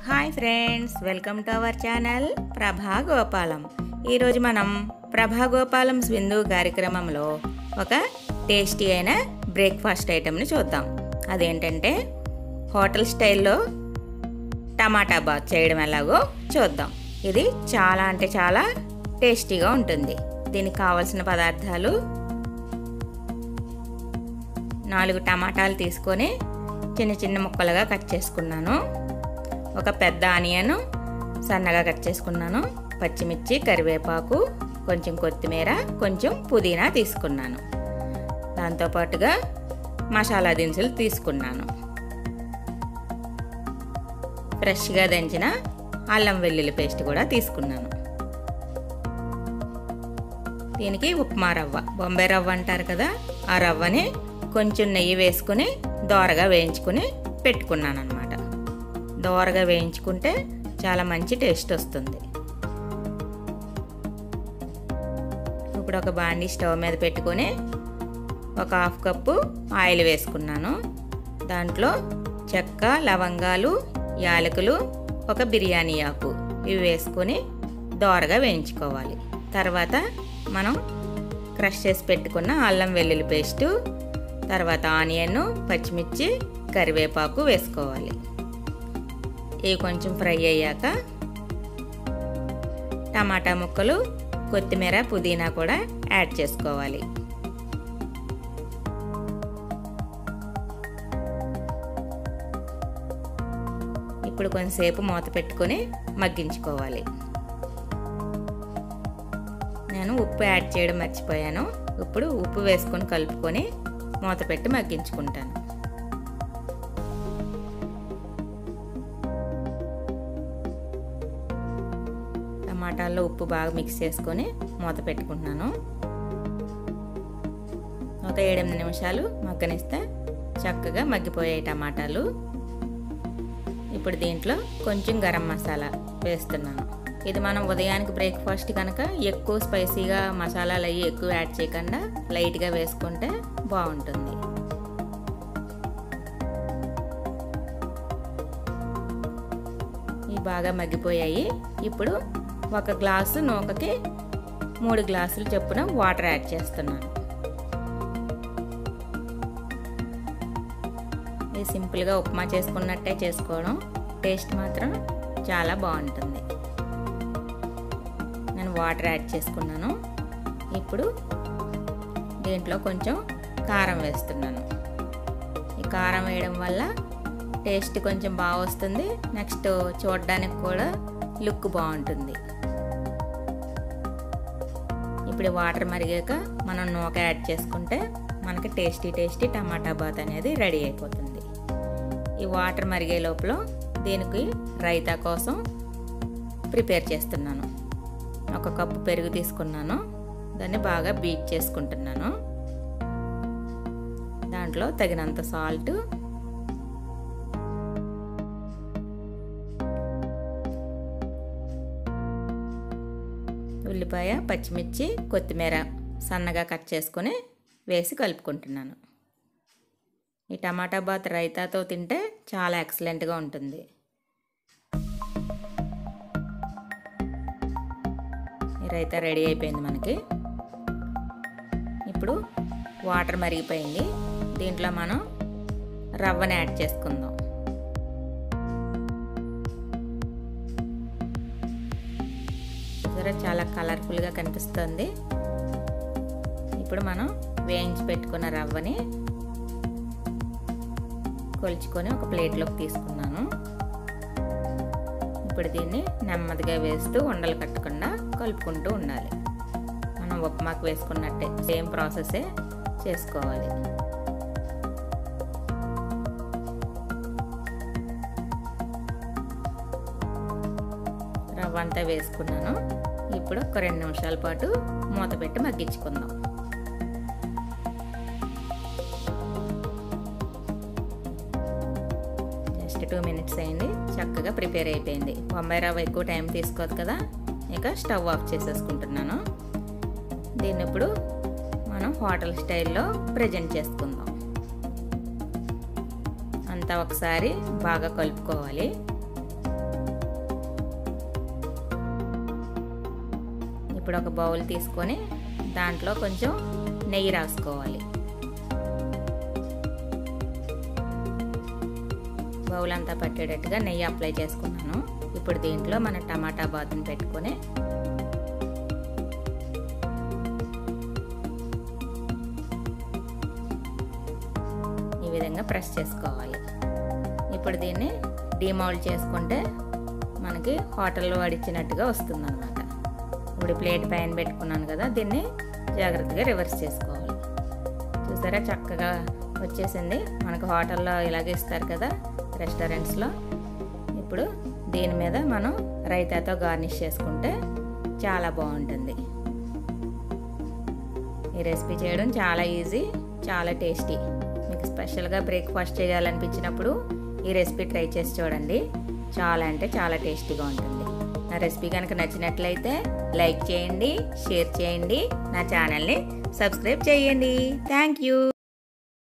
hi friends welcome to our channel Prabha Gopalam ఈరోజు మనం ప్రభా గోపాలం స్విందు కార్యక్రమంలో ఒక టేస్టీ అయిన బ్రేక్ఫాస్ట్ ఐటెంని చూద్దాం అదేంటంటే హోటల్ స్టైల్లో టమాటా బాత్ చేయడం ఎలాగో చూద్దాం ఇది చాలా అంటే చాలా టేస్టీగా ఉంటుంది దీనికి కావలసిన పదార్థాలు నాలుగు టమాటాలు తీసుకొని చిన్న చిన్న ముక్కలుగా కట్ చేసుకున్నాను ఒక పెద్ద ఆనియన్ సన్నగా కట్ చేసుకున్నాను పచ్చిమిర్చి కరివేపాకు కొంచెం కొత్తిమీర కొంచెం పుదీనా తీసుకున్నాను దాంతోపాటుగా మసాలా దినుసులు తీసుకున్నాను ఫ్రెష్గా దంచిన అల్లం వెల్లుల్లి పేస్ట్ కూడా తీసుకున్నాను దీనికి ఉప్మా రవ్వ బొంబాయి రవ్వ అంటారు కదా ఆ రవ్వని కొంచెం నెయ్యి వేసుకుని దోరగా వేయించుకుని పెట్టుకున్నాను అనమాట దోరగా వేయించుకుంటే చాలా మంచి టేస్ట్ వస్తుంది ఇప్పుడు ఒక బాండీ స్టవ్ మీద పెట్టుకొని ఒక హాఫ్ కప్పు ఆయిల్ వేసుకున్నాను దాంట్లో చెక్క లవంగాలు యాలకులు ఒక బిర్యానీ ఆకు ఇవి వేసుకొని దోరగా వేయించుకోవాలి తర్వాత మనం క్రష్ చేసి పెట్టుకున్న అల్లం వెల్లుల్లి పేస్టు తర్వాత ఆనియన్ పచ్చిమిర్చి కరివేపాకు వేసుకోవాలి ఇవి కొంచెం ఫ్రై అయ్యాక టమాటా ముక్కలు కొత్తిమీర పుదీనా కూడా యాడ్ చేసుకోవాలి ఇప్పుడు కొంతసేపు మూత పెట్టుకొని మగ్గించుకోవాలి నేను ఉప్పు యాడ్ చేయడం మర్చిపోయాను ఇప్పుడు ఉప్పు వేసుకొని కలుపుకొని మూత పెట్టి మగ్గించుకుంటాను టమాటాల్లో ఉప్పు బాగా మిక్స్ చేసుకొని మూత పెట్టుకుంటున్నాను ఒక ఏడెనిమిది నిమిషాలు మగ్గనిస్తే చక్కగా మగ్గిపోయాయి టమాటాలు ఇప్పుడు దీంట్లో కొంచెం గరం మసాలా వేస్తున్నాను ఇది మనం ఉదయానికి బ్రేక్ఫాస్ట్ కనుక ఎక్కువ స్పైసీగా మసాలాలు అవి ఎక్కువ యాడ్ చేయకుండా లైట్గా వేసుకుంటే బాగుంటుంది ఇవి బాగా మగ్గిపోయాయి ఇప్పుడు ఒక గ్లాసు నూకకి మూడు గ్లాసులు చొప్పున వాటర్ యాడ్ చేస్తున్నాను ఇది సింపుల్గా ఉప్మా చేసుకున్నట్టే చేసుకోవడం టేస్ట్ మాత్రం చాలా బాగుంటుంది నేను వాటర్ యాడ్ చేసుకున్నాను ఇప్పుడు దీంట్లో కొంచెం కారం వేస్తున్నాను ఈ కారం వేయడం వల్ల టేస్ట్ కొంచెం బాగా వస్తుంది నెక్స్ట్ చూడడానికి కూడా లుక్ బాగుంటుంది ఇప్పుడు వాటర్ మరిగాక మనం నూక యాడ్ చేసుకుంటే మనకి టేస్టీ టేస్టీ టమాటా బాత్ అనేది రెడీ అయిపోతుంది ఈ వాటర్ మరిగే లోపల దీనికి రైతా కోసం ప్రిపేర్ చేస్తున్నాను ఒక కప్పు పెరుగు తీసుకున్నాను దాన్ని బాగా బీట్ చేసుకుంటున్నాను దాంట్లో తగినంత సాల్ట్ ఉల్లిపాయ పచ్చిమిర్చి కొత్తిమీర సన్నగా కట్ చేసుకొని వేసి కలుపుకుంటున్నాను ఈ టమాటా బాత్ రైతాతో తింటే చాలా ఎక్సలెంట్గా ఉంటుంది ఈ రైతా రెడీ అయిపోయింది మనకి ఇప్పుడు వాటర్ మరిగిపోయింది దీంట్లో మనం రవ్వని యాడ్ చేసుకుందాం చూసారా చాలా కలర్ఫుల్గా కనిపిస్తుంది ఇప్పుడు మనం వేయించి పెట్టుకున్న రవ్వని కొలుచుకొని ఒక ప్లేట్లోకి తీసుకున్నాను ఇప్పుడు దీన్ని నెమ్మదిగా వేస్తూ ఉండలు కట్టకుండా కలుపుకుంటూ ఉండాలి మనం ఉప్మాకు వేసుకున్నట్టే సేమ్ ప్రాసెసే చేసుకోవాలి రవ్వ అంతా వేసుకున్నాను ఇప్పుడు ఒక రెండు నిమిషాల పాటు మూత పెట్టి మగ్గించుకుందాం జస్ట్ టూ మినిట్స్ అయింది చక్కగా ప్రిపేర్ అయిపోయింది బొంబాయి రవ్వ ఎక్కువ టైం తీసుకోదు కదా ఇక స్టవ్ ఆఫ్ చేసేసుకుంటున్నాను దీన్ని ఇప్పుడు మనం హోటల్ స్టైల్లో ప్రజెంట్ చేసుకుందాం అంతా ఒకసారి బాగా కలుపుకోవాలి ఇప్పుడు ఒక బౌల్ తీసుకొని దాంట్లో కొంచెం నెయ్యి రాసుకోవాలి బౌల్ అంతా పట్టేటట్టుగా నెయ్యి అప్లై చేసుకున్నాను ఇప్పుడు దీంట్లో మన టమాటా బాతుని పెట్టుకొని ఈ విధంగా ప్రెస్ చేసుకోవాలి ఇప్పుడు దీన్ని డిమౌల్డ్ చేసుకుంటే మనకి హోటల్లో వడిచ్చినట్టుగా వస్తుంది అనమాట ఇప్పుడు ప్లేట్ పైన పెట్టుకున్నాను కదా దీన్ని జాగ్రత్తగా రివర్స్ చేసుకోవాలి చూసారా చక్కగా వచ్చేసింది మనకు హోటల్లో ఇలాగే ఇస్తారు కదా రెస్టారెంట్స్లో ఇప్పుడు దీని మీద మనం రైతాతో గార్నిష్ చేసుకుంటే చాలా బాగుంటుంది ఈ రెసిపీ చేయడం చాలా ఈజీ చాలా టేస్టీ మీకు స్పెషల్గా బ్రేక్ఫాస్ట్ చేయాలనిపించినప్పుడు ఈ రెసిపీ ట్రై చేసి చూడండి చాలా అంటే చాలా టేస్టీగా ఉంటుంది నా రెసిపీ కనుక నచ్చినట్లయితే లైక్ చేయండి షేర్ చేయండి నా ఛానల్ని సబ్స్క్రైబ్ చేయండి థ్యాంక్ యూ